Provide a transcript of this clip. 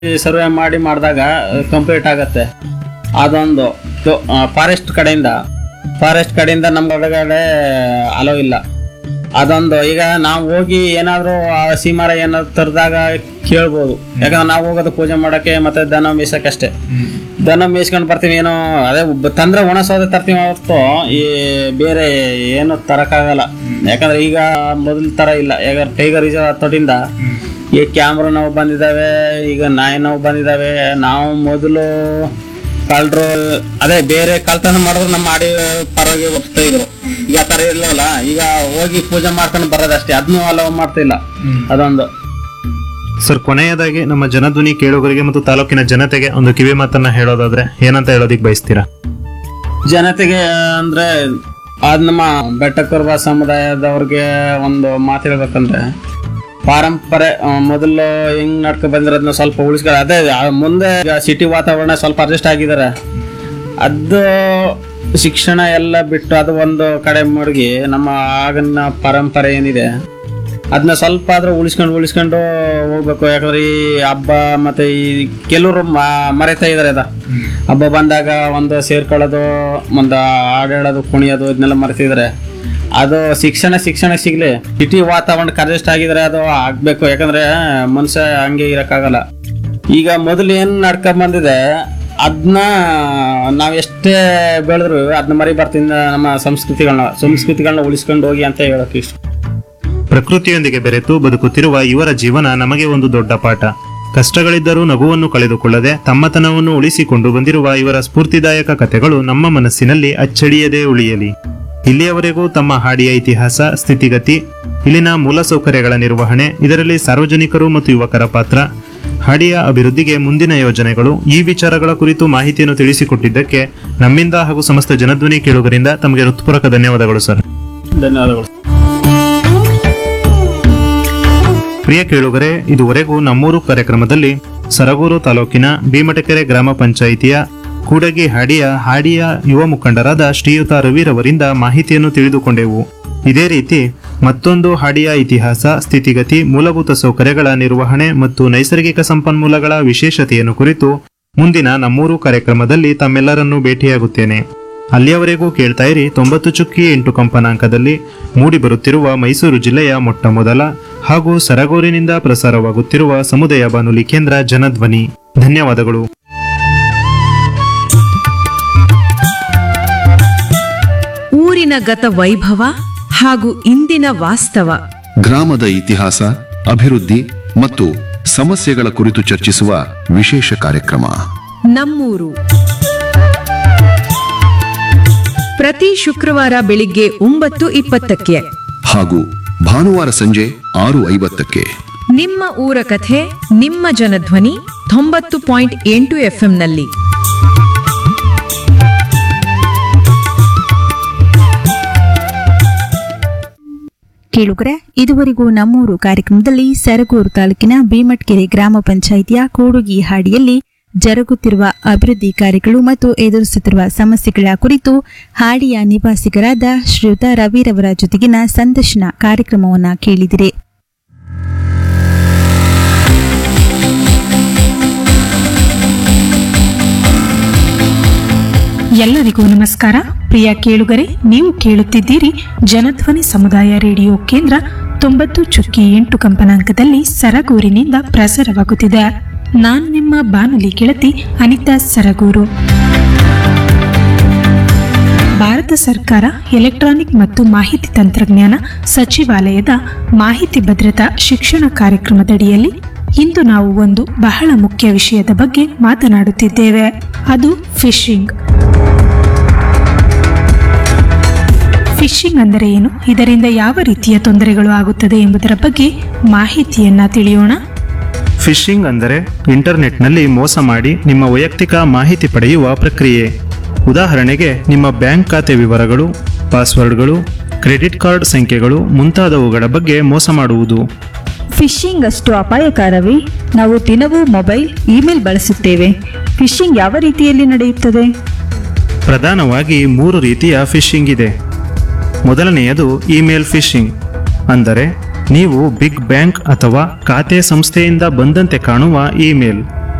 survey ಮಾಡಿ ಮಾಡಿದಾಗ complete ಆಗತ್ತೆ ಅದೊಂದು ಫಾರೆಸ್ಟ್ ಕಡೆಯಿಂದ ಫಾರೆಸ್ಟ್ ಕಡೆಯಿಂದ ನಮ್ಮ ಒಳಗಡೆ ಅಲೋ ಇಲ್ಲ ಅದೊಂದು ಈಗ ನಾವು ಹೋಗಿ ಏನಾದರೂ ಸೀಮಾರ ಏನಾದ್ರು ತರಿದಾಗ ಕೇಳ್ಬೋದು ಯಾಕಂದ್ರೆ ನಾವು ಹೋಗೋದು ಪೂಜೆ ಮಾಡೋಕ್ಕೆ ಮತ್ತೆ ದನ ಮೇಯ್ಸಕ್ಕಷ್ಟೇ ದನ ಮೇಯ್ಸ್ಕೊಂಡು ಬರ್ತೀವಿ ಏನೋ ಅದೇ ಒಬ್ಬ- ತಂದ್ರೆ ಒಣ ಸೌದೆ ತರ್ತೀವಿ ಹೊರತು ಈ ಬೇರೆ ಏನು ತರಕ್ಕಾಗಲ್ಲ ಯಾಕಂದ್ರೆ ಈಗ ಮೊದಲ ತರ ಇಲ್ಲ ಈಗ ಟೈಗರ್ ರಿಸರ್ವ್ ಹತ್ತೋಟಿಂದ ಈ ಕ್ಯಾಮ್ರಾ ನಾವು ಬಂದಿದ್ದಾವೆ ಈಗ ನಾಯಿ ನಾವು ಬಂದಿದ್ದಾವೆ ನಾವು ಮೊದಲು ಕಳ್ರು ಅದೇ ಬೇರೆ ಕಳ್ತನ ಮಾಡಿದ್ರು ನಮ್ಮ ಮಾಡಿ ಪರವಾಗಿ ಒಪ್ತಾ ಇದ್ರು ಈಗ ಆ ಥರ ಇರ್ಲಲ್ಲ ಈಗ ಹೋಗಿ ಪೂಜೆ ಮಾಡ್ಕೊಂಡು ಬರೋದಷ್ಟೇ ಅದನ್ನೂ ಅಲವ್ ಮಾಡ್ತಿಲ್ಲ ಅದೊಂದು ಸರ್ ಕೊನೆಯದಾಗಿ ನಮ್ಮ ಜನಧ್ವನಿ ಕೇಳುಗರಿಗೆ ಮತ್ತು ತಾಲೂಕಿನ ಜನತೆಗೆ ಒಂದು ಕಿವಿ ಮಾತನ್ನ ಹೇಳೋದಾದ್ರೆ ಏನಂತ ಹೇಳೋದಿಕ್ ಬಯಸ್ತೀರಾ ಜನತೆಗೆ ಅಂದ್ರೆ ಅದ್ ನಮ್ಮ ಬೆಟ್ಟಕುರ್ಬ ಸಮುದಾಯದವ್ರಿಗೆ ಒಂದು ಮಾತು ಹೇಳ್ಬೇಕಂದ್ರೆ ಪಾರಂಪರೆ ಆ, ಮೊದಲು ಹೆಂಗ್ ನಡ್ಕೊ ಬಂದಿರೋದನ್ನ ಸ್ವಲ್ಪ ಉಳಿಸ್ಕೊಳ್ಳಿ ಅದೇ ಆ, ಮುಂದೆ ಸಿಟಿ ವಾತಾವರಣ ಸ್ವಲ್ಪ ಅಡ್ಜಸ್ಟ್ ಆಗಿದ್ದಾರೆ ಅದು ಶಿಕ್ಷಣ ಎಲ್ಲ ಬಿಟ್ಟು ಅದು ಒಂದು ಕಡೆ ಮಡಗಿ ನಮ್ಮ ಆಗಿನ ಪರಂಪರೆ ಏನಿದೆ ಅದನ್ನ ಸ್ವಲ್ಪ ಆದ್ರೂ ಉಳಿಸ್ಕೊಂಡು ಉಳಿಸ್ಕೊಂಡು ಹೋಗ್ಬೇಕು ಯಾಕಂದ್ರೆ ಈ ಹಬ್ಬ ಮತ್ತೆ ಈ ಕೆಲವರು ಮರೆತಾ ಇದಾರೆ ಅದ ಹಬ್ಬ ಬಂದಾಗ ಒಂದು ಸೇರ್ಕೊಳ್ಳೋದು ಒಂದು ಹಾಡಾಡೋದು ಕುಣಿಯೋದು ಇದನ್ನೆಲ್ಲ ಮರೆತಿದ್ದಾರೆ ಅದು ಶಿಕ್ಷಣ ಶಿಕ್ಷಣ ಸಿಗ್ಲಿ ಸಿಟಿ ವಾತಾವರಣಕ್ಕೆ ಅಡ್ಜಸ್ಟ್ ಆಗಿದ್ರೆ ಅದು ಆಗ್ಬೇಕು ಯಾಕಂದ್ರೆ ಮನುಷ್ಯ ಹಂಗೆ ಇರಕ್ಕಾಗಲ್ಲ ಈಗ ಮೊದಲು ಏನ್ ನಡ್ಕೊಂಡ್ ಬಂದಿದೆ ಅದನ್ನ ನಾವ್ ಎಷ್ಟೇ ಬೆಳೆದ್ರು ಅದನ್ನ ಮರಿ ಬರ್ತೀನಿ ನಮ್ಮ ಸಂಸ್ಕೃತಿಗಳನ್ನ ಸಂಸ್ಕೃತಿಗಳನ್ನ ಉಳಿಸ್ಕೊಂಡು ಹೋಗಿ ಅಂತ ಹೇಳಕ್ ಇಷ್ಟ ಪ್ರಕೃತಿಯೊಂದಿಗೆ ಬೆರೆತು ಬದುಕುತ್ತಿರುವ ಇವರ ಜೀವನ ನಮಗೆ ಒಂದು ದೊಡ್ಡ ಪಾಠ ಕಷ್ಟಗಳಿದ್ದರೂ ನಗುವನ್ನು ಕಳೆದುಕೊಳ್ಳದೆ ತಮ್ಮತನವನ್ನು ಉಳಿಸಿಕೊಂಡು ಬಂದಿರುವ ಇವರ ಸ್ಫೂರ್ತಿದಾಯಕ ಕಥೆಗಳು ನಮ್ಮ ಮನಸ್ಸಿನಲ್ಲಿ ಅಚ್ಚಳಿಯದೇ ಉಳಿಯಲಿ ಇಲ್ಲಿಯವರೆಗೂ ತಮ್ಮ ಹಾಡಿಯ ಇತಿಹಾಸ ಸ್ಥಿತಿಗತಿ ಇಲ್ಲಿನ ಮೂಲಸೌಕರ್ಯಗಳ ನಿರ್ವಹಣೆ ಇದರಲ್ಲಿ ಸಾರ್ವಜನಿಕರು ಮತ್ತು ಯುವಕರ ಪಾತ್ರ ಹಾಡಿಯ ಅಭಿವೃದ್ಧಿಗೆ ಮುಂದಿನ ಯೋಜನೆಗಳು ಈ ವಿಚಾರಗಳ ಕುರಿತು ಮಾಹಿತಿಯನ್ನು ತಿಳಿಸಿಕೊಟ್ಟಿದ್ದಕ್ಕೆ ನಮ್ಮಿಂದ ಹಾಗೂ ಸಮಸ್ತ ಜನಧ್ವನಿ ಕೇಳುಗರಿಂದ ತಮಗೆ ಹೃತ್ಪೂರ್ವಕ ಧನ್ಯವಾದಗಳು ಸರ್ ಧನ್ಯವಾದಗಳು ಪ್ರಿಯ ಕೇಳುಗರೆ ಇದುವರೆಗೂ ನಮ್ಮೂರು ಕಾರ್ಯಕ್ರಮದಲ್ಲಿ ಸರಗೂರು ತಾಲೂಕಿನ ಭೀಮಟಕೆರೆ ಗ್ರಾಮ ಪಂಚಾಯಿತಿಯ ಕೂಡಗಿ ಹಾಡಿಯ ಹಾಡಿಯ ಯುವ ಮುಖಂಡರಾದ ಶ್ರೀಯುತ ರವಿರವರಿಂದ ಮಾಹಿತಿಯನ್ನು ತಿಳಿದುಕೊಂಡೆವು ಇದೇ ರೀತಿ ಮತ್ತೊಂದು ಹಾಡಿಯ ಇತಿಹಾಸ ಸ್ಥಿತಿಗತಿ ಮೂಲಭೂತ ಸೌಕರ್ಯಗಳ ನಿರ್ವಹಣೆ ಮತ್ತು ನೈಸರ್ಗಿಕ ಸಂಪನ್ಮೂಲಗಳ ವಿಶೇಷತೆಯನ್ನು ಕುರಿತು ಮುಂದಿನ ನಮ್ಮೂರು ಕಾರ್ಯಕ್ರಮದಲ್ಲಿ ತಮ್ಮೆಲ್ಲರನ್ನೂ ಭೇಟಿಯಾಗುತ್ತೇನೆ ಅಲ್ಲಿಯವರೆಗೂ ಕೇಳ್ತಾ ಇರಿ ತೊಂಬತ್ತು ಚುಕ್ಕಿ ಎಂಟು ಕಂಪನಾಂಕದಲ್ಲಿ ಮೂಡಿ ಬರುತ್ತಿರುವ ಮೈಸೂರು ಜಿಲ್ಲೆಯ ಮೊಟ್ಟ ಮೊದಲ ಹಾಗೂ ಸರಗೂರಿನಿಂದ ಪ್ರಸಾರವಾಗುತ್ತಿರುವ ಸಮುದಾಯ ಬಾನುಲಿ ಕೇಂದ್ರ ಜನಧ್ವನಿ ಧನ್ಯವಾದಗಳು ಊರಿನ ಗತ ವೈಭವ ಹಾಗೂ ಇಂದಿನ ವಾಸ್ತವ ಗ್ರಾಮದ ಇತಿಹಾಸ ಅಭಿವೃದ್ಧಿ ಮತ್ತು ಸಮಸ್ಯೆಗಳ ಕುರಿತು ಚರ್ಚಿಸುವ ವಿಶೇಷ ಕಾರ್ಯಕ್ರಮ ನಮ್ಮೂರು ಪ್ರತಿ ಶುಕ್ರವಾರ ಬೆಳಿಗ್ಗೆ ಒಂಬತ್ತು ಇಪ್ಪತ್ತಕ್ಕೆ ಹಾಗೂ ಭಾನುವಾರ ಸಂಜೆ ಆರು ಐವತ್ತಕ್ಕೆ ನಿಮ್ಮ ಊರ ಕಥೆ ನಿಮ್ಮ ಜನಧ್ವನಿ ತೊಂಬತ್ತು ಪಾಯಿಂಟ್ ಎಂಟು ಎಫ್ಎಂನಲ್ಲಿ ಕೇಳುಗರೆ ಇದುವರೆಗೂ ನಮ್ಮೂರು ಕಾರ್ಯಕ್ರಮದಲ್ಲಿ ಸರಗೂರು ತಾಲೂಕಿನ ಭೀಮಟ್ಕೆರೆ ಗ್ರಾಮ ಪಂಚಾಯಿತಿಯ ಕೂಡುಗಿ ಹಾಡಿಯಲ್ಲಿ ಜರುಗುತ್ತಿರುವ ಅಭಿವೃದ್ಧಿ ಕಾರ್ಯಗಳು ಮತ್ತು ಎದುರಿಸುತ್ತಿರುವ ಸಮಸ್ಯೆಗಳ ಕುರಿತು ಹಾಡಿಯ ನಿವಾಸಿಗರಾದ ಶ್ರೀಯುತ ರವಿರವರ ಜೊತೆಗಿನ ಸಂದರ್ಶನ ಕಾರ್ಯಕ್ರಮವನ್ನ ಕೇಳಿದಿರಿ ಎಲ್ಲರಿಗೂ ನಮಸ್ಕಾರ ಪ್ರಿಯ ಕೇಳುಗರೆ ನೀವು ಕೇಳುತ್ತಿದ್ದೀರಿ ಜನಧ್ವನಿ ಸಮುದಾಯ ರೇಡಿಯೋ ಕೇಂದ್ರ ತೊಂಬತ್ತು ಚುಕ್ಕಿ ಎಂಟು ಕಂಪನಾಂಕದಲ್ಲಿ ಸರಗೂರಿನಿಂದ ಪ್ರಸಾರವಾಗುತ್ತಿದೆ ನಾನು ನಿಮ್ಮ ಬಾನುಲಿ ಗೆಳತಿ ಅನಿತಾ ಸರಗೂರು ಭಾರತ ಸರ್ಕಾರ ಎಲೆಕ್ಟ್ರಾನಿಕ್ ಮತ್ತು ಮಾಹಿತಿ ತಂತ್ರಜ್ಞಾನ ಸಚಿವಾಲಯದ ಮಾಹಿತಿ ಭದ್ರತಾ ಶಿಕ್ಷಣ ಕಾರ್ಯಕ್ರಮದಡಿಯಲ್ಲಿ ಇಂದು ನಾವು ಒಂದು ಬಹಳ ಮುಖ್ಯ ವಿಷಯದ ಬಗ್ಗೆ ಮಾತನಾಡುತ್ತಿದ್ದೇವೆ ಅದು ಫಿಶಿಂಗ್ ಫಿಶಿಂಗ್ ಅಂದರೆ ಏನು ಇದರಿಂದ ಯಾವ ರೀತಿಯ ತೊಂದರೆಗಳು ಆಗುತ್ತದೆ ಎಂಬುದರ ಬಗ್ಗೆ ಮಾಹಿತಿಯನ್ನ ತಿಳಿಯೋಣ ಫಿಶಿಂಗ್ ಅಂದರೆ ಇಂಟರ್ನೆಟ್ನಲ್ಲಿ ಮೋಸ ಮಾಡಿ ನಿಮ್ಮ ವೈಯಕ್ತಿಕ ಮಾಹಿತಿ ಪಡೆಯುವ ಪ್ರಕ್ರಿಯೆ ಉದಾಹರಣೆಗೆ ನಿಮ್ಮ ಬ್ಯಾಂಕ್ ಖಾತೆ ವಿವರಗಳು ಪಾಸ್ವರ್ಡ್ಗಳು ಕ್ರೆಡಿಟ್ ಕಾರ್ಡ್ ಸಂಖ್ಯೆಗಳು ಮುಂತಾದವುಗಳ ಬಗ್ಗೆ ಮೋಸ ಮಾಡುವುದು ಫಿಶಿಂಗ್ ಅಷ್ಟು ಅಪಾಯಕಾರವೇ ನಾವು ದಿನವೂ ಮೊಬೈಲ್ ಇಮೇಲ್ ಬಳಸುತ್ತೇವೆ ಫಿಶಿಂಗ್ ಯಾವ ರೀತಿಯಲ್ಲಿ ನಡೆಯುತ್ತದೆ ಪ್ರಧಾನವಾಗಿ ಮೂರು ರೀತಿಯ ಫಿಶಿಂಗ್ ಇದೆ ಮೊದಲನೆಯದು ಇಮೇಲ್ ಫಿಶಿಂಗ್ ಅಂದರೆ ನೀವು ಬಿಗ್ ಬ್ಯಾಂಕ್ ಅಥವಾ ಖಾತೆ ಸಂಸ್ಥೆಯಿಂದ ಬಂದಂತೆ ಕಾಣುವ ಇಮೇಲ್